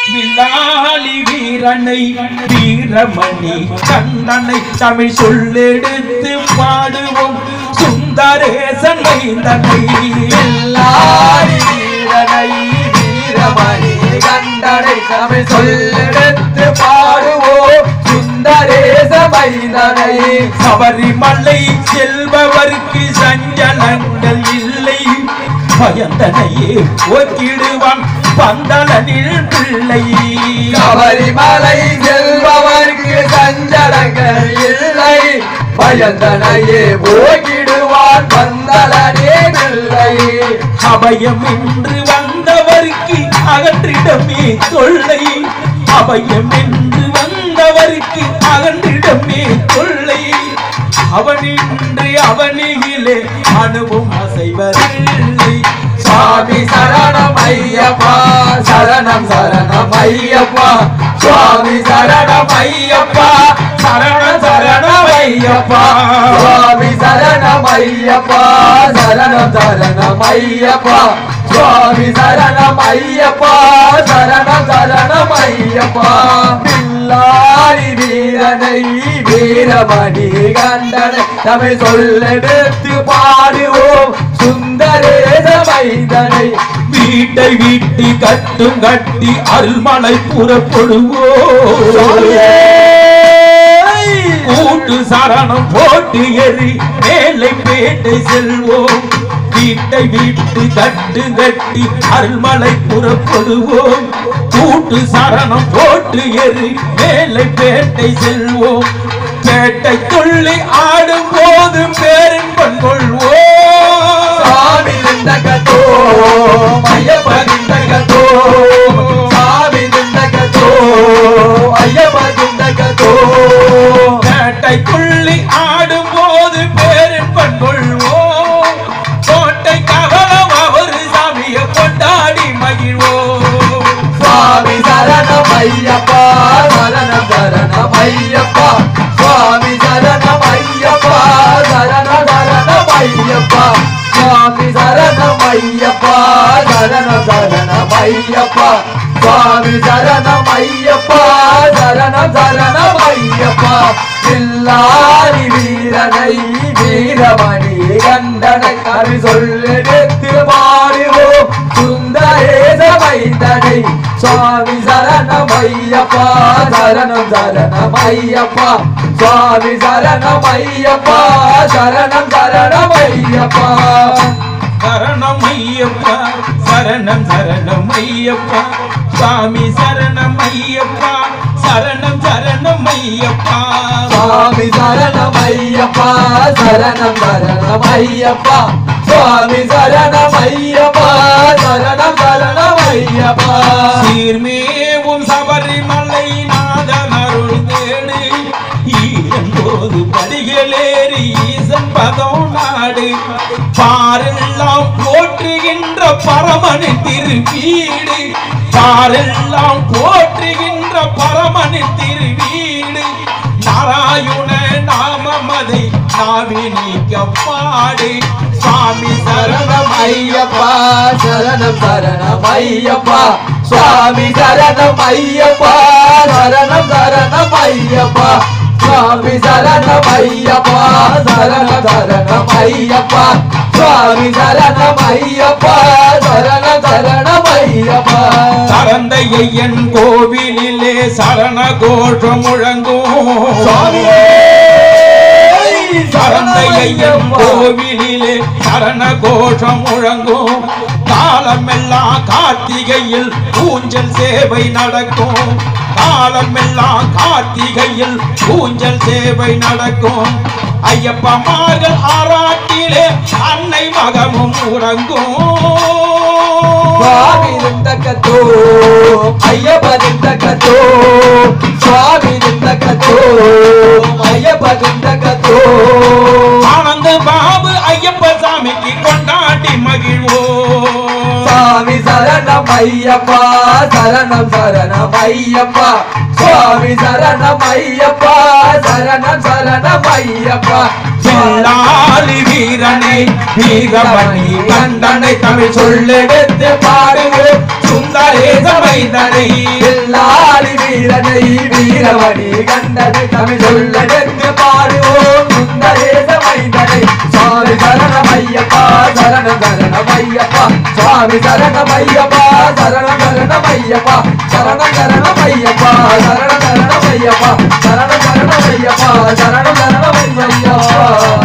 வில்லாளி வீரனை வீரமணி கந்தனை தமிழ் சொல்லெடுத்து பாடுவோம் சுந்தரேசன் மைந்தனை எல்லாரி வீரனை வீரமணி கண்டனை தமிழ் சொல்லெடுத்து பாடுவோம் சுந்தரேச மைந்தனை சபரிமலை செல்பவர்க்கு சஞ்சலங்கள் இல்லை பயந்தனையே போக்கிடுவான் பந்தளனில் பிள்ளை சபரிமலை செல்பவர்க்கு சஞ்சலங்கள் இல்லை பயந்தனையே போகிடுவான் வந்தலனே பிள்ளை அபயம் என்று வந்தவருக்கு அகன்றிடமே தொல்லை அபயம் என்று வந்தவருக்கு அகன்றிடமே தொல்லை அவனின்றி அவனிலே அணுவும் அசைவதில்லை சுவாமி சரணம் ஐயப்பா சரணம் சரணம் ஐயப்பா சுவாமி சரணம் ஐயப்பா சரணம் சரணம் ஐயப்பா சுவாமி சரணம் ஐயப்பா சரணம் சரணம் ஐயப்பா சுவாமி சரணம் ஐயப்பா சரணம் சரணம் ஐயப்பா பில்லாரி வீரனை வீரமணி கண்டனை தமிழ் சொல்லெடுத்து பாடுவோம் சுந்தரேச மைந்தனை வீட்டை வீட்டி கட்டும் கட்டி அருள்மலை புறப்படுவோம் கூட்டு சரணம் போட்டு எரி மேலை பேட்டை செல்வோம் வீட்டை வீட்டு கட்டு கட்டி அருள்மலை புறப்படுவோம் கூட்டு சரணம் போட்டு எரி மேலை பேட்டை செல்வோம் பேட்டை துள்ளி ஆடும் போது பேரின்பம் கொள்வோம் சாமி நின்றகத்தோ ஐயப்ப நின்றகத்தோ சாமி நின்றகத்தோ ஐயப்ப நின்றகத்தோ பேட்டை துள்ளி ஆடும் போது பேரின்பம் கொள்வோம் கோட்டை கவலம் அவர் சாமியை கொண்டாடி மகிழ்வோம் சுவாமி சரணம் ஐயப்பா சரணம் சரணம் ஐயப்பா சுவாமி சரணம் ஐயப்பா சரணம் சரணம் ஐயப்பா சுவாமி சரணம் ஐயப்பா சரணம் சரணம் ஐயப்பா சுவாமி சரணம் ஐயப்பா சரணம் சரணம் ஐயப்பா பில்லாரி வீரனை வீரமணி கண்டனை கவி சொல்லெடுத்து பாடுவோம் சுந்தரேச மைந்தனை சுவாமி சரணம் ஐயப்பா சரணம் சரணம் ஐயப்பா சுவாமி சரணம் ஐயப்பா சரணம் சரணம் ஐயப்பா சரணம் ஐயப்பா சரணம் சரணம் ஐயப்பா சுவாமி சரணம் ஐயப்பா சரணம் சரணம் ஐயப்பா சுவாமி சரணம் ஐயப்பா சரணம் சரணம் ஐயப்பா சுவாமி சரணம் ஐயப்பா சரணம் சரணம் ஐயப்பா சீர்மேவும் சபரிமலை நாதன் அருள் தேடு ஈரம்போது படிகளேறி ஈசன் பதம் நாடு பாரெல்லாம் போற்றுகின்ற பரமனின் திருவீடு பாரெல்லாம் போற்றுகின்ற பரமனின் திருவீடு நாராயண நாமமதை நாவி நீக்க பாடு சுவாமி சரணம் சரணம் ஐயப்பா சரணம் சரணம் ஐயப்பா சுவாமி சரணம் ஐயப்பா சரணம் சரணம் ஐயப்பா சுவாமி சரணம் ஐயப்பா சரணம் சரணம் ஐயப்பா சுவாமி சரணம் ஐயப்பா சரணம் சரணம் ஐயப்பா சரந்தையன் கோவிலிலே சரண கோஷம் முழங்கும் சுவாமியே சரந்தையன் கோவிலிலே சரண கோஷம் முழங்கும் காலமெல்லாம் கார்த்திகையில் ஊஞ்சல் சேவை நடக்கும் காலமெல்லாம் கார்த்திகையில் ஊஞ்சல் சேவை நடக்கும் ஐயப்பமார்கள் ஆராட்டிலே அன்னை மகமும் உறங்கும் சுவாமி நின்றகத்தோ ஐயப்ப நின்றகத்தோ சுவாமி நின்றகத்தோ ஐயப்ப நின்றகத்தோ ஆனந்த பாபு ஐயப்ப சாமிக்கு கொண்டாடி மகிழ்வோம் சுவாமி சரணம் ஐயப்பா சரணம் சரணம் ஐயப்பா சுவாமி சரணம் ஐயப்பா சரணம் சரணம் ஐயப்பா பில்லாளி வீரனை வீரமணி கண்டனை தமிழ் சொல்லெடுத்து பாடுவோம் சுந்தரேச மைந்தனை வீரனை வீரமணி கண்டது தமிழ் சொல்லெடுத்து பாடுவோம் சுந்தரேச மைந்தனை சுவாமி சரணமையப்பா சரணம் சரணமையப்பா சுவாமி சரணமையப்பா சரணம் சரணமையப்பா சரணம் சரணமையப்பா சரணம் சரணமையப்பா சரணம் சரணமையப்பா சரணம் சரணமையப்பா